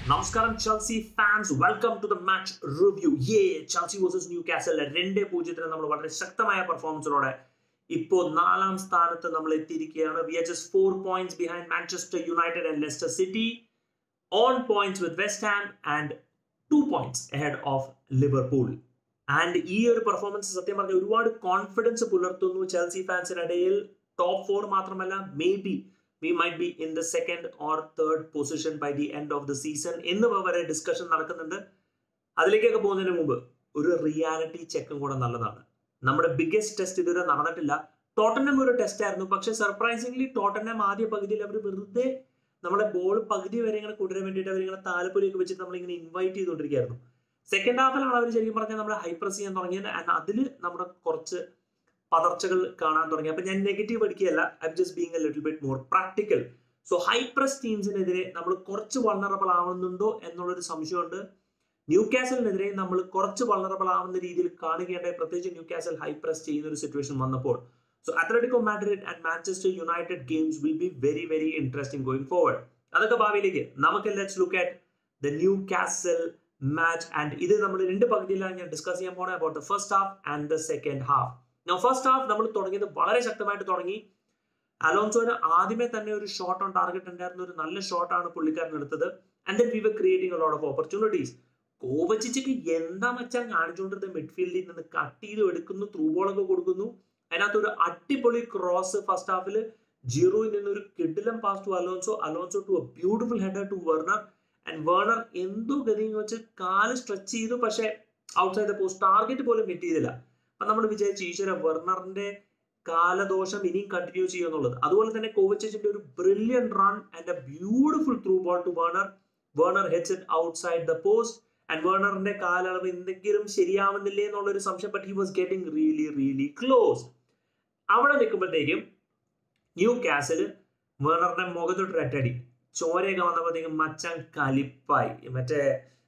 നമസ്കാരം Chelsea fans welcome to the match review യേ Chelsea versus Newcastle രണ്ട് പൂജ്യത്തിന് നമ്മൾ വളരെ ശക്തമായ പെർഫോമൻസിലൂടെ ഇപ്പോൾ നാലാം സ്ഥാനത്ത് നമ്മൾ എത്തിയിരിക്കുകയാണ് we are just four points behind Manchester United and Leicester City on points with West Ham and two points head of Liverpool and ഈ ഒരു പെർഫോമൻസ് സത്യം പറഞ്ഞ ഒരുപാട് കോൺഫിഡൻസ് പുലർത്തുന്നു ചെൽസി ഫാൻസിനിടയിൽ ടോപ്പ് ഫോർ മാത്രമല്ല may be we might be in the second or third position by the end of the season എന്ന് വരെ ഡിസ്കഷൻ നടക്കുന്നുണ്ട് അതിലേക്കൊക്കെ പോകുന്നതിന് മുമ്പ് ഒരു റിയാലിറ്റി ചെക്കും കൂടെ നല്ലതാണ് നമ്മുടെ ബിഗ്ഗസ്റ്റ് ടെസ്റ്റ് ഇതുവരെ നടന്നിട്ടില്ല ടോട്ടനം ഒരു ടെസ്റ്റ് ആയിരുന്നു പക്ഷെ സർപ്രൈസിംഗ്ലി ടോട്ടനം ആദ്യ പകുതിയിൽ അവർ വെറുതെ നമ്മളെ ബോൾ പകുതി വരെ ഇങ്ങനെ കൊണ്ടുവരാൻ വേണ്ടിയിട്ട് അവർ ഇങ്ങനെ താലപ്പൊലിയൊക്കെ വെച്ചിട്ട് നമ്മളിങ്ങനെ ഇൻവൈറ്റ് ചെയ്തുകൊണ്ടിരിക്കുകയായിരുന്നു സെക്കൻഡ് ഹാഫിലാണ് അവർ ശരിക്കും പറഞ്ഞാൽ നമ്മളെ ഹൈപ്രസ് ചെയ്യാൻ തുടങ്ങിയത് ആൻഡ് അതിൽ നമ്മുടെ കുറച്ച് പതർച്ചകൾ കാണാൻ തുടങ്ങി അപ്പൊ ഞാൻ നെഗറ്റീവ് അടിക്കുകയല്ല I just being a little bit more practical so high press ടീംസിനെതിരെ നമ്മൾ കുറച്ച് വൾണറബിൾ ആവുന്നുണ്ടോ എന്നുള്ളൊരു സംശയമുണ്ട് ന്യൂ കാസലിനെതിരെ നമ്മൾ കുറച്ച് വൾണറബിൾ ആവുന്ന രീതിയിൽ കാണുകയുണ്ടായി പ്രത്യേകിച്ച് ന്യൂ കാസൽ ഹൈപ്രസ് ചെയ്യുന്ന ഒരു സിറ്റുവേഷൻ വന്നപ്പോൾ so Atletico Madrid and Manchester United games will be very very interesting going forward അതൊക്കെ ഭാവിയിലേക്ക് നമുക്ക് let's look at the Newcastle match and ഇത് നമ്മൾ രണ്ട് പകുതിയിലാണ് ഞാൻ ഡിസ്കസ് ചെയ്യാൻ പോണത് about the first half and the second half first half നമ്മൾ തുടങ്ങിയത് വളരെ ശക്തമായിട്ട് തുടങ്ങി അലോൺസോന് ആദ്യമേ തന്നെ ഒരു ഷോട്ട് ഓൺ ടാർഗറ്റ് ഉണ്ടായിരുന്ന ഒരു നല്ല ഷോട്ടാണ് പുള്ളിക്കാരൻ എടുത്തത് and then we were creating a lot of opportunities കോവച്ചിക്ക് എന്താ മച്ചാൻ കാണിച്ചുകൊണ്ടിരുന്നത് മിഡ്ഫീൽഡിൽ നിന്ന് കട്ട് ചെയ്ത് എടുക്കുന്നു ത്രൂ ബോളൊക്കെ കൊടുക്കുന്നു അതിനകത്ത് ഒരു അടിപൊളി ക്രോസ് ഫസ്റ്റ് ഹാഫിൽ ജീറോയിൽ നിന്ന് ഒരു കിഡിലം pass to Alonso Alonso to a beautiful header to Werner and Werner എന്തോ ഗതിന്ന് വെച്ച് കാല് സ്ട്രെച്ച് ചെയ്തു പക്ഷേ ഔട്ട്സൈഡ് ദ പോസ്റ്റ് ടാർഗറ്റ് പോലും ഹിറ്റ് ചെയ്തില്ല അപ്പൊ നമ്മൾ വിചാരിച്ചു ഈശ്വര വെർണറിന്റെ കാലദോഷം ഇനിയും കണ്ടിന്യൂ ചെയ്യുന്നുള്ളത് അതുപോലെ തന്നെ കോവച്ചിന്റെ ഒരു brilliant run and a beautiful through ball to Werner Werner hits it outside the post and വേർണറിന്റെ കാലളവ് എന്തെങ്കിലും ശരിയാവുന്നില്ലേ എന്നുള്ള ഒരു സംശയം but he was getting really really close അവിടെ നിൽക്കുമ്പോഴത്തേക്കും ന്യൂ കാസിൽ വേർണറിന്റെ മുഖത്തൊട്ട് ഒറ്റടി ചോരയൊക്കെ വന്നപ്പോഴത്തേക്കും മച്ചൻ കലിപ്പായി മറ്റേ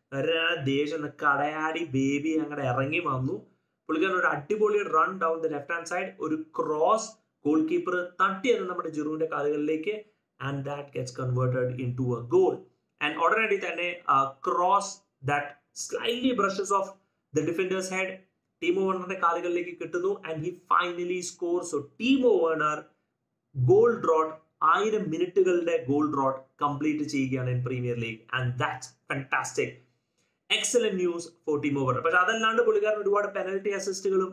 ദേഷ്യം കടയാടി ബേബി അങ്ങടെ ഇറങ്ങി വന്നു പുള്ളിക്കാരൻ ഒരു അടിപൊളി run down the left hand side ഒരു ക്രോസ് ഗോൾ കീപ്പർ തട്ടിയത് നമ്മുടെ ജിറുവിന്റെ കാലുകളിലേക്ക് and that gets converted into a goal and ഉടനടി തന്നെ cross that slightly brushes off the defenders head Timo വേണറിന്റെ കാലുകളിലേക്ക് കിട്ടുന്നു and he finally score so Timo Werner goal drought ആയിരം മിനിറ്റുകളുടെ ഗോൾ ഡ്രോട്ട് കംപ്ലീറ്റ് ചെയ്യുകയാണ് in Premier League and that's fantastic excellent news for team over പക്ഷെ അതല്ലാണ്ട് പുള്ളിക്കാരൻ ഒരുപാട് പെനൽറ്റി അസിസ്റ്റുകളും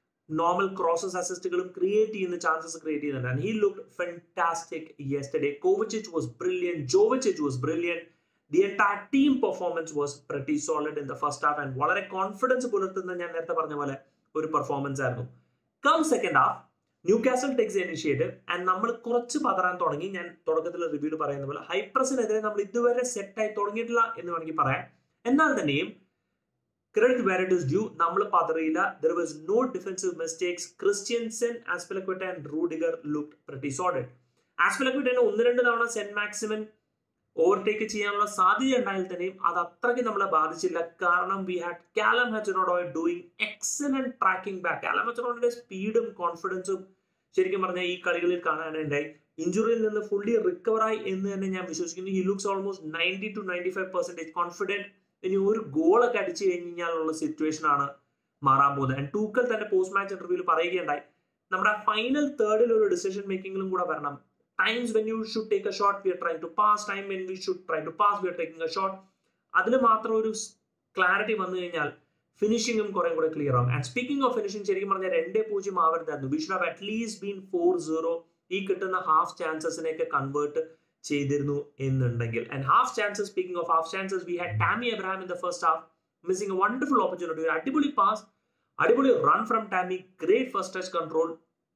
നോർമൽ ക്രോസസ് അസിസ്റ്റുകളും ക്രിയേറ്റ് ചെയ്യുന്ന ചാൻസസ് ക്രിയേറ്റ് ചെയ്യുന്നുണ്ട് and he look fantastic yesterday Kovacic was brilliant ജോവച്ചിച്ച് was brilliant the entire team performance was pretty solid in the first half and വളരെ കോൺഫിഡൻസ് പുലർത്തുന്ന ഞാൻ നേരത്തെ പറഞ്ഞ പോലെ ഒരു പെർഫോമൻസ് ആയിരുന്നു come second half Newcastle takes initiative and നമ്മൾ കുറച്ച് പതറാൻ തുടങ്ങി ഞാൻ തുടക്കത്തിൽ റിവ്യൂല് പറയുന്ന പോലെ ഹൈപ്രസിനെതിരെ നമ്മൾ ഇതുവരെ സെറ്റായി തുടങ്ങിയിട്ടില്ല എന്ന് വേണമെങ്കിൽ പറയാം എന്നാൽ തന്നെയും credit where it is due നമ്മൾ പതറിയില്ല there was no defensive mistakes Christensen Azpilicueta and Rudiger look pretty solid ആസ്പെലക്വിറ്റനെ ഒന്ന് രണ്ട് തവണ സെന്റ് മാക്സിമൻ ഓവർടേക്ക് ചെയ്യാനുള്ള സാധ്യത ഉണ്ടായാൽ തന്നെയും അത് അത്രയ്ക്ക് നമ്മളെ ബാധിച്ചില്ല കാരണം we had Callum Hudson Odoi doing excellent tracking back Callum ഹെച്ചറോഡിന്റെ സ്പീഡും കോൺഫിഡൻസും ശരിക്കും പറഞ്ഞാൽ ഈ കളികളിൽ കാണാനുണ്ടായി ഇഞ്ചുറിയിൽ നിന്ന് ഫുള്ളി റിക്കവറായി എന്ന് തന്നെ ഞാൻ വിശ്വസിക്കുന്നു he looks almost ninety two ninety five percentage confident ഇനി ഒരു ഗോളൊക്കെ അടിച്ചു കഴിഞ്ഞാലുള്ള സിറ്റുവേഷൻ ആണ് മാറാൻ പോകുന്നത് ആൻഡ് ടൂക്കൽ തന്നെ പോസ്റ്റ് മാച്ച് ഇന്റർവ്യൂവിൽ പറയുകയുണ്ടായി നമ്മുടെ ഫൈനൽ തേർഡിൽ ഒരു ഡിസിഷൻ മേക്കിങ്ങിലും കൂടെ വരണം times when you should take a shot we are try to pass time when we should try to pass we are taking a shot അതിൽ മാത്രം ഒരു ക്ലാരിറ്റി വന്നു കഴിഞ്ഞാൽ ഫിനിഷിംഗും കുറെ കൂടെ ക്ലിയർ ആവും ആൻഡ് സ്പീക്കിംഗ് ഓഫ് ഫിനിഷിംഗ് ശരിക്കും പറഞ്ഞാൽ രണ്ടേ പൂജ്യം ആവരുതായിരുന്നു we should have at least been four zero ഈ കിട്ടുന്ന ഹാഫ് ചാൻസസിനെയൊക്കെ കൺവേർട്ട് ചെയ്തിരുന്നു എന്നുണ്ടെങ്കിൽ and half chances speaking of half chances we had Tammy Abraham in the first half missing a wonderful opportunity ഒരു അടിപൊളി പാസ് അടിപൊളി run from Tammy great first touch control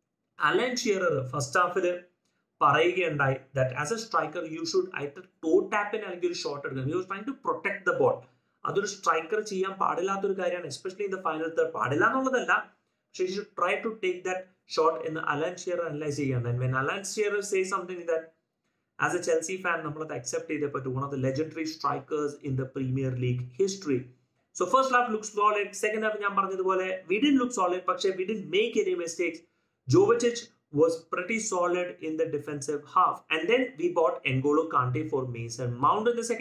Alan Shearer first ഹാഫിൽ പറയുകയുണ്ടായി that as a striker you should either toe ടാപ്പിന് അല്ലെങ്കിൽ ഒരു shot എടുക്കണം you try to protect the ball അതൊരു സ്ട്രൈക്കർ ചെയ്യാൻ പാടില്ലാത്തൊരു കാര്യമാണ് especially in the final third പാടില്ല എന്നുള്ളതല്ല പക്ഷേ you should try to take that shot എന്ന് അലൻ ഷിയർ അനലൈസ് ചെയ്യാണ് and when Alan Shearer say something that as a Chelsea fan നമ്മളത് അക്സെപ്റ്റ് ചെയ്തേ പറ്റൂ one of the legendary strikers in the Premier League history so first half looks solid second half ഞാൻ പറഞ്ഞതുപോലെ we didn't look solid പക്ഷേ we didn't make any mistakes ജോവച്ചിച്ച് was pretty solid in the defensive half. And then we bought Engolo Kante for Mason Mount in the second half.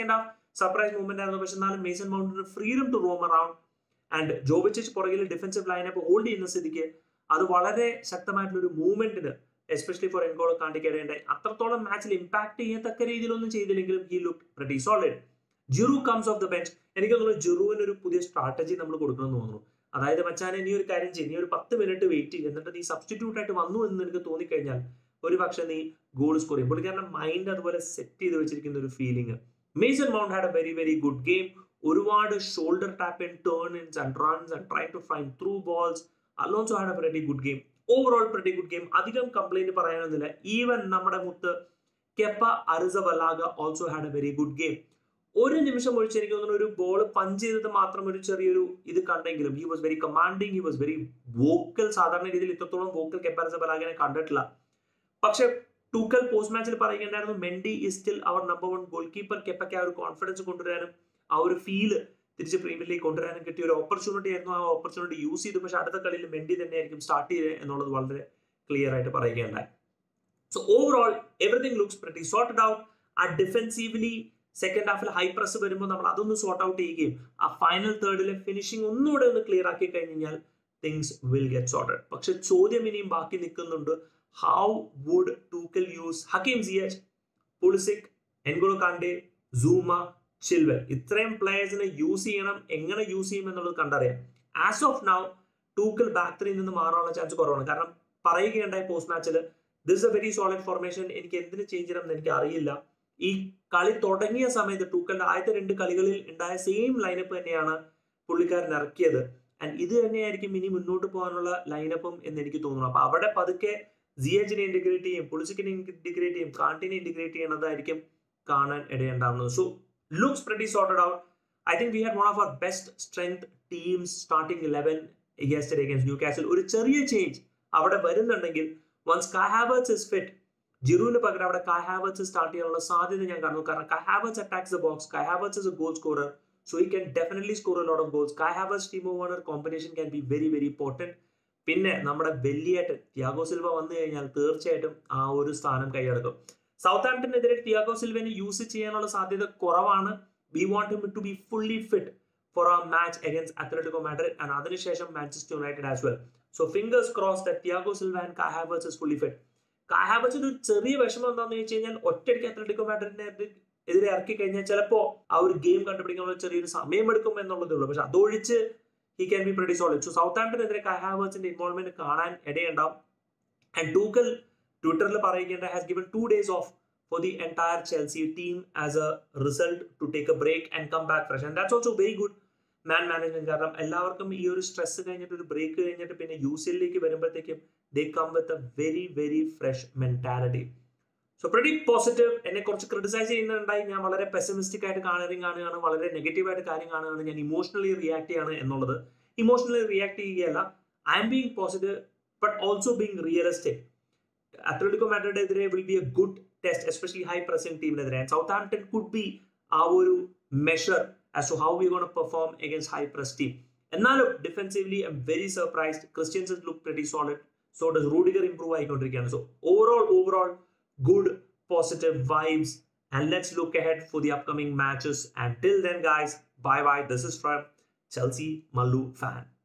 Surprise movement ആയിരുന്നു പക്ഷെ എന്നാലും Mason മൗണ്ടിന് freedom to roam around and ജോബിച്ചിച്ച് പുറകിൽ defensive lineup hold ചെയ്യുന്ന സ്ഥിതിക്ക് അത് വളരെ ശക്തമായിട്ടുള്ള ഒരു മൂവ്മെന്റിന് എസ്പെഷ്യലി ഫോർ എൻഗോളോ കാണ്ടിക്ക് ഇടയുണ്ടായി അത്രത്തോളം മാച്ചിൽ ഇമ്പാക്ട് ചെയ്യത്തക്ക രീതിയിലൊന്നും ചെയ്തില്ലെങ്കിലും he look pretty solid Giroud comes off the bench എനിക്ക് തോന്നുന്നു ജിറുവിന് ഒരു പുതിയ സ്ട്രാറ്റജി നമ്മൾ കൊടുക്കണമെന്ന് തോന്നുന്നു അതായത് മച്ചാനെ നീ ഒരു കാര്യം ചെയ്യും നീ ഒരു പത്ത് മിനിറ്റ് വെയിറ്റ് ചെയ്യും എന്നിട്ട് നീ സബ്സ്റ്റിറ്റ്യൂട്ട് ആയിട്ട് വന്നു എന്ന് എനിക്ക് തോന്നിക്കഴിഞ്ഞാൽ ഒരു പക്ഷെ നീ ഗോൾ സ്കോർ ചെയ്യും പുള്ളിക്കാരൻ്റെ മൈൻഡ് അതുപോലെ സെറ്റ് ചെയ്ത് വെച്ചിരിക്കുന്ന ഒരു feeling Mason Mount had a very very good game ഒരുപാട് shoulder tap and turn ins and runs and try to find through balls Alonso had a very good game overall pretty good game അധികം complaint പറയാനൊന്നുമില്ല even നമ്മുടെ മുത്ത് Kepa Arrizabalaga also had a very good game ഒരു നിമിഷം ഒഴിച്ച് എനിക്ക് തോന്നുന്നു ഒരു ബോൾ പഞ്ച് ചെയ്തത് മാത്രം ഒരു ചെറിയൊരു ഇത് കണ്ടെങ്കിലും he was very commanding he was very vocal സാധാരണ രീതിയിൽ ഇത്രത്തോളം വോക്കൽ കെപ്പ അറിസബലാഗിനെ കണ്ടിട്ടില്ല പക്ഷെ ടൂക്കൽ പോസ്റ്റ് മാച്ചിൽ പറയുകയുണ്ടായിരുന്നു Mendy is still our number one goalkeeper കെപ്പയ്ക്ക് ആ ഒരു കോൺഫിഡൻസ് കൊണ്ടുവരാനും ആ ഒരു ഫീല് തിരിച്ച് പ്രീമിയർ ലീഗ് കൊണ്ടുവരാനും കിട്ടിയ ഒരു ഓപ്പർച്യൂണിറ്റി ആയിരുന്നു ആ ഓപ്പർച്യൂണിറ്റി യൂസ് ചെയ്തു പക്ഷെ അടുത്ത കളിയിൽ മെൻഡി തന്നെയായിരിക്കും സ്റ്റാർട്ട് ചെയ്തത് എന്നുള്ളത് വളരെ ക്ലിയർ ആയിട്ട് പറയുകയുണ്ടായി so overall everything looks pretty sorted out ആ ഡിഫെൻസീവ്ലി സെക്കൻഡ് ഹാഫിൽ ഹൈ പ്രസ് വരുമ്പോൾ നമ്മൾ അതൊന്ന് സോർട്ട് ഔട്ട് ചെയ്യുകയും ആ ഫൈനൽ തേർഡിലെ ഫിനിഷിംഗ് ഒന്നുകൂടെ ഒന്ന് ക്ലിയർ ആക്കി കഴിഞ്ഞ് കഴിഞ്ഞാൽ തിങ്സ് വിൽ ഗെറ്റ് സോർട്ടഡ് പക്ഷെ ചോദ്യം ഇനിയും ബാക്കി നിൽക്കുന്നുണ്ട് how would Tuchel use Hakim Ziyech Pulisic N'Golo Kante Zouma Chilwell ഇത്രയും പ്ലേയേഴ്സിനെ യൂസ് ചെയ്യണം എങ്ങനെ യൂസ് ചെയ്യും എന്നുള്ളത് കണ്ടറിയാം as of now Tuchel back ത്രീയിൽ നിന്ന് മാറാനുള്ള ചാൻസ് കുറവാണ് കാരണം പറയുകയുണ്ടായി പോസ്റ്റ് മാച്ചിൽ this a very solid formation എനിക്ക് എന്തിന് ചേഞ്ച് ചെയ്യണം എന്ന് എനിക്ക് അറിയില്ല ഈ കളി തുടങ്ങിയ സമയത്ത് ടൂക്കലിന്റെ ആദ്യത്തെ രണ്ട് കളികളിൽ ഉണ്ടായ സെയിം ലൈനപ്പ് തന്നെയാണ് പുള്ളിക്കാരൻ ഇറക്കിയത് ആൻഡ് ഇത് തന്നെയായിരിക്കും ഇനി മുന്നോട്ട് പോകാനുള്ള ലൈനപ്പും എന്ന് എനിക്ക് തോന്നുന്നു അപ്പൊ അവിടെ പതുക്കെ സിയച്ചിനെ ഇന്റഗ്രേറ്റ് ചെയ്യും പുളിസിക്കിനെ ഇന്റഗ്രേറ്റ് ചെയ്യും കാണ്ടിനെ ഇന്റഗ്രേറ്റ് ചെയ്യണതായിരിക്കും കാണാൻ ഇടയുണ്ടാവുന്നത് so looks pretty sorted out I think we had one of our best strength teams starting eleven yesterday against Newcastle ഒരു ചെറിയ ചേഞ്ച് അവിടെ വരുന്നുണ്ടെങ്കിൽ വൺസ് കാഹാവേർട്സ് ഇസ് ഫിറ്റ് ജിറുവിന് പകരം അവിടെ കാഹാവേർട്സ് സ്റ്റാർട്ട് ചെയ്യാനുള്ള സാധ്യത ഞാൻ കാണുന്നു കാരണം Kai Havertz attacks the box Kai Havertz is a goal scorer so he can definitely score a lot of goals Kai Havertz Timo Werner combination can be very very important പിന്നെ നമ്മുടെ വെല്ലിയേട്ടൻ ടിയാഗോ സിൽവ വന്നു കഴിഞ്ഞാൽ തീർച്ചയായിട്ടും ആ ഒരു സ്ഥാനം കൈയടക്കും സൗത്ത് ആംപ്ടനെതിരെ ടിയാഗോ സിൽവനെ യൂസ് ചെയ്യാനുള്ള സാധ്യത കുറവാണ് we want him to be fully fit for a match against Atletico Madrid and അതിനുശേഷം Manchester United as well so fingers cross the Thiago Silva and Kai Havertz is fully fit കാഹാവേർട്സിന് ഒരു ചെറിയ വിഷമം എന്താണെന്ന് വെച്ച് കഴിഞ്ഞാൽ ഒറ്റയ്ക്ക് അത്ലറ്റിക്കോ മാഡ്രിഡിനെ എതിരെ ഇറക്കി കഴിഞ്ഞാൽ ചിലപ്പോൾ ആ ഒരു ഗെയിം കണ്ടുപിടിക്കാൻ ചെറിയൊരു സമയം എടുക്കും എന്നുള്ളതേ ഉള്ളൂ പക്ഷെ അതൊഴിച്ച് he can be pretty solid so സൗത്ത് ആംപ്ടനെതിരെ കഹാവേർട്സിന്റെ ഇൻവോൾവ്മെന്റ് കാണാൻ ഇടയുണ്ടാവും ആൻഡ് ടൂക്കൽ ട്വിറ്ററിൽ പറയുകയുണ്ട് has given two days off for the entire Chelsea team as a result to take a break and come back fresh and that's also very good man management കാരണം എല്ലാവർക്കും ഈ ഒരു stress കഴിഞ്ഞിട്ട് ഒരു break കഴിഞ്ഞിട്ട് പിന്നെ യു സി എല്ലിലേക്ക് വരുമ്പോഴത്തേക്കും they come with a very very fresh mentality so pretty positive എന്നെ കുറച്ച് ക്രിട്ടിസൈസ് ചെയ്യുന്നുണ്ടായി ഞാൻ വളരെ പെസിമിസ്റ്റിക് ആയിട്ട് കാണുകയും കാണുകയാണ് വളരെ നെഗറ്റീവ് ആയിട്ട് കാര്യം കാണുകയാണ് ഞാൻ ഇമോഷണലി റിയാക്ട് ചെയ്യാണ് എന്നുള്ളത് ഇമോഷണലി റിയാക്ട് ചെയ്യുകയല്ല I'm being positive but also being realistic Atletico മാഡ്രിഡെതിരെ will be a good test especially high pressing ടീമിനെതിരെ സൗത്ത് ആംപ്ടൺ കുഡ് ബി ആ ഒരു measure as to how we gonna perform against high press team എന്നാലും defensively I'm very surprised Christensen look pretty solid so does Rudiger improve ആയിക്കൊണ്ടിരിക്കുകയാണ് so overall overall good positive vibes and let's look ahead for the upcoming matches until then guys bye bye this is from chelsea mallu fan